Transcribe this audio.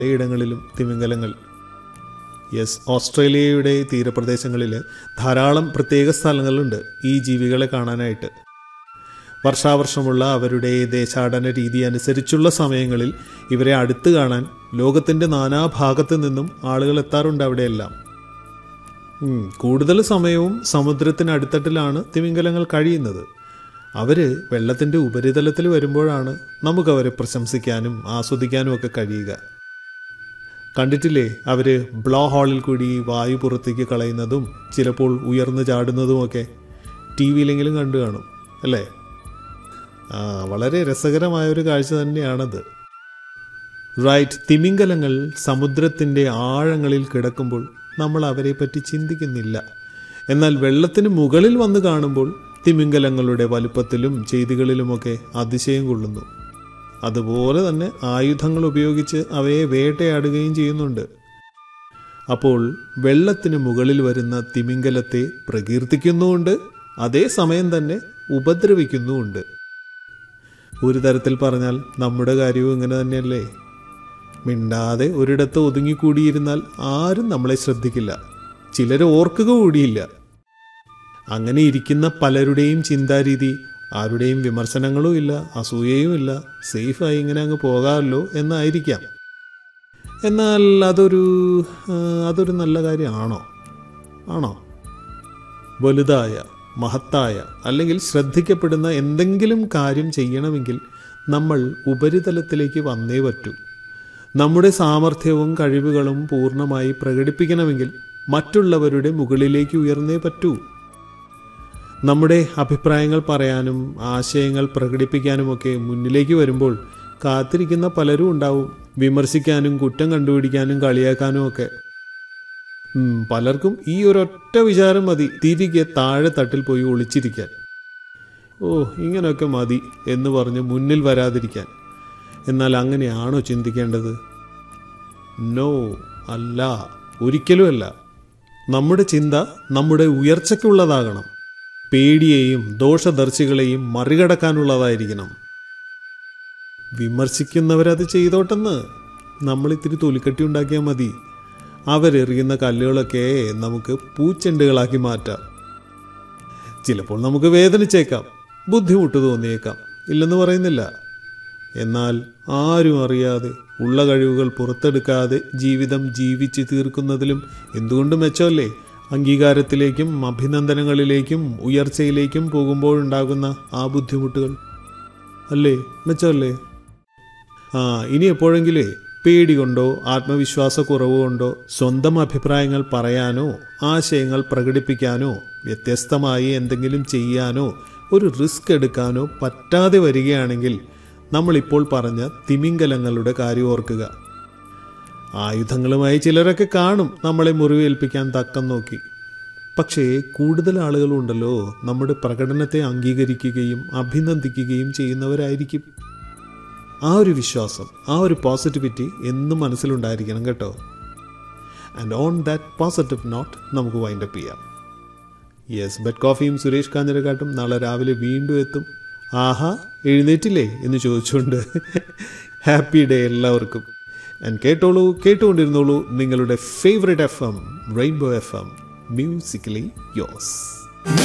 ഇടങ്ങളിലും തിമിംഗലങ്ങൾ യെസ് ഓസ്ട്രേലിയയുടെ തീരപ്രദേശങ്ങളിൽ ധാരാളം പ്രത്യേക സ്ഥലങ്ങളുണ്ട് ഈ ജീവികളെ കാണാനായിട്ട് വർഷാവർഷമുള്ള അവരുടെ ദേശാടന രീതി അനുസരിച്ചുള്ള സമയങ്ങളിൽ ഇവരെ അടുത്ത് കാണാൻ ലോകത്തിൻ്റെ നാനാഭാഗത്തു നിന്നും ആളുകൾ എത്താറുണ്ട് അവിടെയെല്ലാം ഉം, കൂടുതൽ സമയവും സമുദ്രത്തിനടുത്തട്ടിലാണ് തിമിംഗലങ്ങൾ കഴിയുന്നത് അവര് വെള്ളത്തിൻ്റെ ഉപരിതലത്തിൽ വരുമ്പോഴാണ് നമുക്കവരെ പ്രശംസിക്കാനും ആസ്വദിക്കാനും ഒക്കെ കഴിയുക കണ്ടിട്ടില്ലേ അവര് ബ്ലോ ഹാളിൽ കൂടി വായു പുറത്തേക്ക് കളയുന്നതും ചിലപ്പോൾ ഉയർന്നു ചാടുന്നതുമൊക്കെ ടി വിയിലെങ്കിലും കണ്ടു കാണും അല്ലേ ആ വളരെ രസകരമായ ഒരു കാഴ്ച തന്നെയാണത് റൈറ്റ് തിമിംഗലങ്ങൾ സമുദ്രത്തിൻ്റെ ആഴങ്ങളിൽ കിടക്കുമ്പോൾ നമ്മൾ അവരെപ്പറ്റി ചിന്തിക്കുന്നില്ല എന്നാൽ വെള്ളത്തിന് മുകളിൽ വന്ന് കാണുമ്പോൾ തിമിംഗലങ്ങളുടെ വലുപ്പത്തിലും ചെയ്തികളിലുമൊക്കെ അതിശയം കൊള്ളുന്നു അതുപോലെ തന്നെ ആയുധങ്ങൾ ഉപയോഗിച്ച് അവയെ വേട്ടയാടുകയും ചെയ്യുന്നുണ്ട് അപ്പോൾ വെള്ളത്തിന് മുകളിൽ വരുന്ന തിമിംഗലത്തെ പ്രകീർത്തിക്കുന്നുമുണ്ട് അതേസമയം തന്നെ ഉപദ്രവിക്കുന്നുമുണ്ട് ഒരു തരത്തിൽ പറഞ്ഞാൽ നമ്മുടെ കാര്യവും ഇങ്ങനെ തന്നെയല്ലേ മിണ്ടാതെ ഒരിടത്ത് ഒതുങ്ങിക്കൂടിയിരുന്നാൽ ആരും നമ്മളെ ശ്രദ്ധിക്കില്ല ചിലർ ഓർക്കുക കൂടിയില്ല അങ്ങനെ ഇരിക്കുന്ന പലരുടെയും ചിന്താരീതി ആരുടെയും വിമർശനങ്ങളും ഇല്ല അസൂയയും ഇല്ല സേഫായി ഇങ്ങനെ അങ്ങ് പോകാമല്ലോ എന്നായിരിക്കാം എന്നാൽ അതൊരു ആ, അതൊരു നല്ല കാര്യമാണോ ആണോ വലുതായ മഹത്തായ അല്ലെങ്കിൽ ശ്രദ്ധിക്കപ്പെടുന്ന എന്തെങ്കിലും കാര്യം ചെയ്യണമെങ്കിൽ നമ്മൾ ഉപരിതലത്തിലേക്ക് വന്നേ പറ്റൂ നമ്മുടെ സാമർഥ്യവും കഴിവുകളും പൂർണ്ണമായി പ്രകടിപ്പിക്കണമെങ്കിൽ മറ്റുള്ളവരുടെ മുകളിലേക്ക് ഉയർന്നേ പറ്റൂ നമ്മുടെ അഭിപ്രായങ്ങൾ പറയാനും ആശയങ്ങൾ പ്രകടിപ്പിക്കാനുമൊക്കെ മുന്നിലേക്ക് വരുമ്പോൾ കാത്തിരിക്കുന്ന പലരും ഉണ്ടാവും വിമർശിക്കാനും കുറ്റം കണ്ടുപിടിക്കാനും കളിയാക്കാനും ഒക്കെ ഉം, പലർക്കും ഈ ഒരൊറ്റ വിചാരം മതി തിരികെ താഴെ തട്ടിൽ പോയി ഒളിച്ചിരിക്കാൻ ഓ ഇങ്ങനെയൊക്കെ മതി എന്ന് പറഞ്ഞ് മുന്നിൽ വരാതിരിക്കാൻ എന്നാൽ അങ്ങനെയാണോ ചിന്തിക്കേണ്ടത് നോ അല്ല ഒരിക്കലുമല്ല നമ്മുടെ ചിന്ത നമ്മുടെ ഉയർച്ചയ്ക്കുള്ളതാകണം പേടിയെയും ദോഷദർശികളെയും മറികടക്കാനുള്ളതായിരിക്കണം വിമർശിക്കുന്നവരത് ചെയ്തോട്ടെന്ന് നമ്മൾ ഇത്തിരി തൊലിക്കട്ടി ഉണ്ടാക്കിയാൽ മതി അവരെറിയുന്ന കല്ലുകളൊക്കെ നമുക്ക് പൂച്ചെണ്ടുകളാക്കി മാറ്റാം ചിലപ്പോൾ നമുക്ക് വേദനിച്ചേക്കാം ബുദ്ധിമുട്ട് തോന്നിയേക്കാം ഇല്ലെന്ന് പറയുന്നില്ല എന്നാൽ ആരും അറിയാതെ ഉള്ള കഴിവുകൾ പുറത്തെടുക്കാതെ ജീവിതം ജീവിച്ച് തീർക്കുന്നതിലും എന്തുകൊണ്ട് മെച്ചമല്ലേ അംഗീകാരത്തിലേക്കും അഭിനന്ദനങ്ങളിലേക്കും ഉയർച്ചയിലേക്കും പോകുമ്പോഴുണ്ടാകുന്ന ആ ബുദ്ധിമുട്ടുകൾ അല്ലേ മെച്ചമല്ലേ ആ ഇനി എപ്പോഴെങ്കിലേ പേടി കൊണ്ടോ ആത്മവിശ്വാസക്കുറവ് കൊണ്ടോ സ്വന്തം അഭിപ്രായങ്ങൾ പറയാനോ ആശയങ്ങൾ പ്രകടിപ്പിക്കാനോ വ്യത്യസ്തമായി എന്തെങ്കിലും ചെയ്യാനോ ഒരു റിസ്ക് എടുക്കാനോ പറ്റാതെ വരികയാണെങ്കിൽ നമ്മളിപ്പോൾ പറഞ്ഞ തിമിംഗലങ്ങളുടെ കാര്യം ഓർക്കുക ആയുധങ്ങളുമായി ചിലരൊക്കെ കാണും നമ്മളെ മുറിവേൽപ്പിക്കാൻ തക്കം നോക്കി പക്ഷേ കൂടുതൽ ആളുകളുണ്ടല്ലോ നമ്മുടെ പ്രകടനത്തെ അംഗീകരിക്കുകയും അഭിനന്ദിക്കുകയും ചെയ്യുന്നവരായിരിക്കും ആ ഒരു വിശ്വാസം ആ ഒരു പോസിറ്റിവിറ്റി എന്നും മനസ്സിലുണ്ടായിരിക്കണം കേട്ടോ and on that positive note നമുക്ക് വൈൻഡ് അപ്പ് ചെയ്യാം യെസ് ബെറ്റ് കോഫിയും സുരേഷ് കാഞ്ഞിരക്കാട്ടും നാളെ രാവിലെ വീണ്ടും എത്തും ആഹാ എഴുന്നേറ്റില്ലേ എന്ന് ചോദിച്ചുകൊണ്ട് ഹാപ്പി ഡേ എല്ലാവർക്കും ആൻഡ് കേട്ടോളൂ കേട്ടുകൊണ്ടിരുന്നോളൂ നിങ്ങളുടെ favourite F M Rainbow F M musically യോസ്